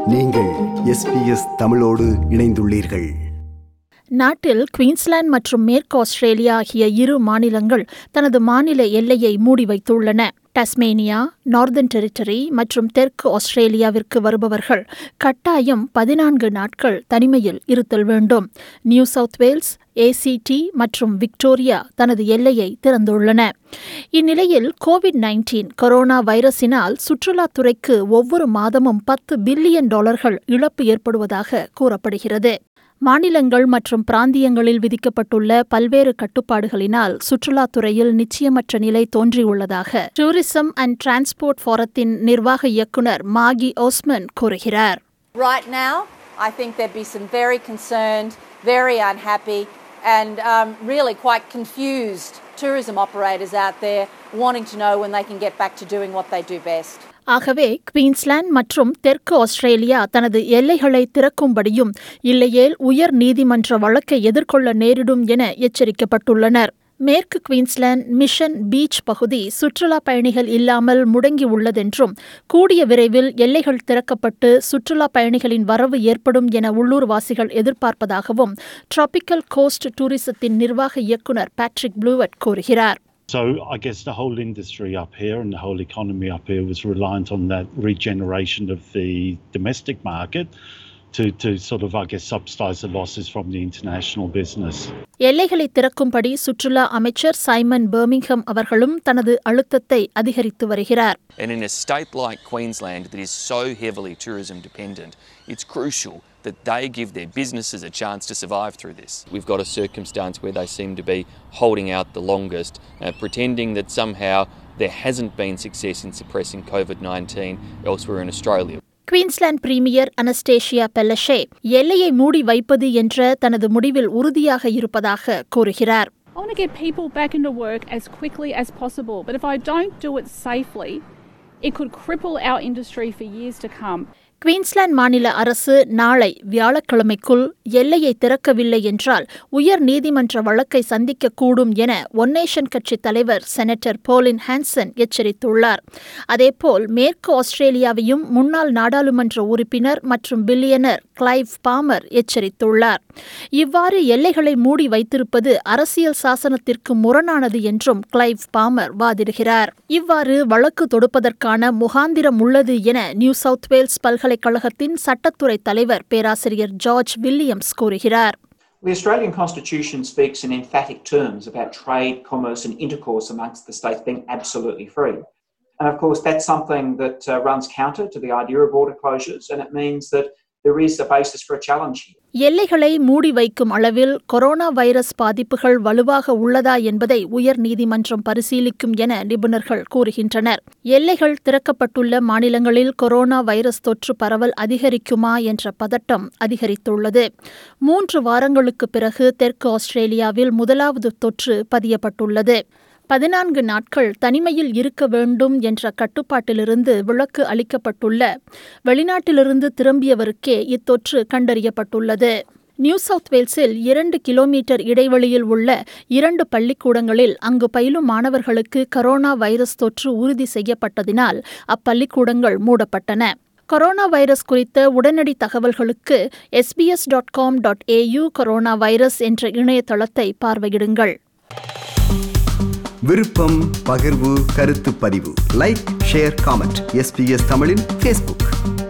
நீங்கள் எஸ்பிஎஸ் தமிழோடு இணைந்துள்ளீர்கள் நாட்டில் குயின்ஸ்லாந்து மற்றும் மேற்கு ஆஸ்திரேலியா ஆகிய இரு மாநிலங்கள் தனது மாநில எல்லையை மூடி வைத்துள்ளன டஸ்மேனியா நார்தன் டெரிட்டரி மற்றும் தெற்கு ஆஸ்திரேலியாவிற்கு வருபவர்கள் கட்டாயம் பதினான்கு நாட்கள் தனிமையில் இருத்தல் வேண்டும் நியூ சவுத் வேல்ஸ் ஏசிடி மற்றும் விக்டோரியா தனது எல்லையை திறந்துள்ளன இந்நிலையில் கோவிட் நைன்டீன் கொரோனா வைரஸினால் சுற்றுலாத்துறைக்கு ஒவ்வொரு மாதமும் பத்து பில்லியன் டாலர்கள் இழப்பு ஏற்படுவதாக கூறப்படுகிறது மாநிலங்கள் மற்றும் பிராந்தியங்களில் விதிக்கப்பட்டுள்ள பல்வேறு கட்டுப்பாடுகளினால் சுற்றுலாத்துறையில் நிச்சயமற்ற நிலை தோன்றியுள்ளதாக டூரிசம் அண்ட் டிரான்ஸ்போர்ட் ஃபோரத்தின் நிர்வாக இயக்குநர் மாகி ஓஸ்மன் கூறுகிறார் Right now, I think there'd be some very concerned, very unhappy, and um, really quite confused tourism operators out there wanting to know when they can get back to doing what they do best. ஆகவே Queensland மற்றும் தெற்கு Australia தனது எல்லைகளை திறக்கும்படியும் இல்லையேல் உயர் நீதிமன்ற வழக்கை எதிர்கொள்ள நேரிடும் என எச்சரிக்கப்பட்டுள்ளனர் மேற்கு குயின்ஸ்லாந்து மிஷன் பீச் பகுதி சுற்றுலா பயணிகள் இல்லாமல் முடங்கி உள்ளதென்றும் கூடிய விரைவில் எல்லைகள் திறக்கப்பட்டு சுற்றுலா பயணிகளின் வரவு ஏற்படும் என உள்ளூர்வாசிகள் எதிர்பார்ப்பதாகவும் டிராபிக்கல் கோஸ்ட் டூரிசத்தின் நிர்வாக இயக்குநர் பேட்ரிக் ப்ளூவட் கூறுகிறார் So I guess the whole industry up here and the whole economy up here was reliant on that regeneration of the domestic market to, to sort of, I guess, subsidise the losses from the international business. எல்லைகளை திறக்கும்படி சுற்றுலா அமைச்சர் Simon Birmingham அவர்களும் தனது அழுத்தத்தை அதிகரித்து வருகிறார் And in a state like Queensland that is so heavily tourism dependent, it's crucial that they give their businesses a chance to survive through this. We've got a circumstance where they seem to be holding out the longest, uh, pretending that somehow there hasn't been success in suppressing COVID 19 elsewhere in Australia. Queensland premier Annastacia Palaszczuk எல்லையை மூடி வைப்பது என்ற தனது முடிவில் உறுதியாக இருப்பதாக கூறுகிறார் I want to get people back into work as quickly as possible, but if I don't do it safely, it could cripple our industry for years to come. Queensland மாநில அரசு நாளை வியாழக்கிழமைக்குள் எல்லையை திறக்கவில்லை என்றால் உயர் நீதிமன்ற வழக்கை சந்திக்கக்கூடும் என ஒன் நேஷன் கட்சி தலைவர் செனட்டர் போலின் ஹான்சன் எச்சரித்துள்ளார் அதேபோல் மேற்கு ஆஸ்திரேலியாவையும் முன்னாள் நாடாளுமன்ற உறுப்பினர் மற்றும் பில்லியனர் கிளைவ் பாமர் எச்சரித்துள்ளார் இவ்வாறு எல்லைகளை மூடி வைத்திருப்பது அரசியல் சாசனத்திற்கு முரணானது என்றும் கிளைவ் பாமர் வாதிடுகிறார் இவ்வாறு வழக்கு தொடுப்பதற்கான முகாந்திரம் உள்ளது என நியூ சவுத் வேல்ஸ் பல்கலைக்கழகத்தின் சட்டத்துறை தலைவர் பேராசிரியர் ஜார்ஜ் வில்லியம்ஸ் கூறுகிறார் The Australian Constitution speaks in emphatic terms about trade, commerce, and intercourse amongst the states being absolutely free. And of course, that's something that uh, runs counter to the idea of border closures, and it means that there is a basis for a challenge here. எல்லைகளை மூடி வைக்கும் அளவில் corona virus பாதிப்புகள் வலுவாக உள்ளதா என்பதை உயர் நீதிமன்றம் பரிசீலிக்கும் என நிபுணர்கள் கூறுகின்றனர் எல்லைகள் திறக்கப்பட்டுள்ள மாநிலங்களில் கொரோனா வைரஸ் தொற்று பரவல் அதிகரிக்குமா என்ற பதட்டம் அதிகரித்துள்ளது மூன்று வாரங்களுக்கு பிறகு தெற்கு ஆஸ்திரேலியாவில் முதலாவது தொற்று பதியப்பட்டுள்ளது பதினான்கு நாட்கள் தனிமையில் இருக்க வேண்டும் என்ற கட்டுப்பாட்டிலிருந்து விலக்கு அளிக்கப்பட்டுள்ள வெளிநாட்டிலிருந்து திரும்பியவருக்கே இத்தொற்று கண்டறியப்பட்டுள்ளது நியூ சவுத் வேல்ஸில் இரண்டு கிலோமீட்டர் இடைவெளியில் உள்ள இரண்டு பள்ளிக்கூடங்களில் அங்கு பயிலும் மாணவர்களுக்கு கரோனா வைரஸ் தொற்று உறுதி செய்யப்பட்டதினால் அப்பள்ளிக்கூடங்கள் மூடப்பட்டன கொரோனா வைரஸ் குறித்த உடனடி தகவல்களுக்கு SBS dot com dot AU corona virus என்ற இணையதளத்தை பார்வையிடுங்கள் விருப்பம் பகிர்வு கருத்து பதிவு லைக் ஷேர் காமெண்ட் எஸ்பிஎஸ் தமிழின் ஃபேஸ்புக்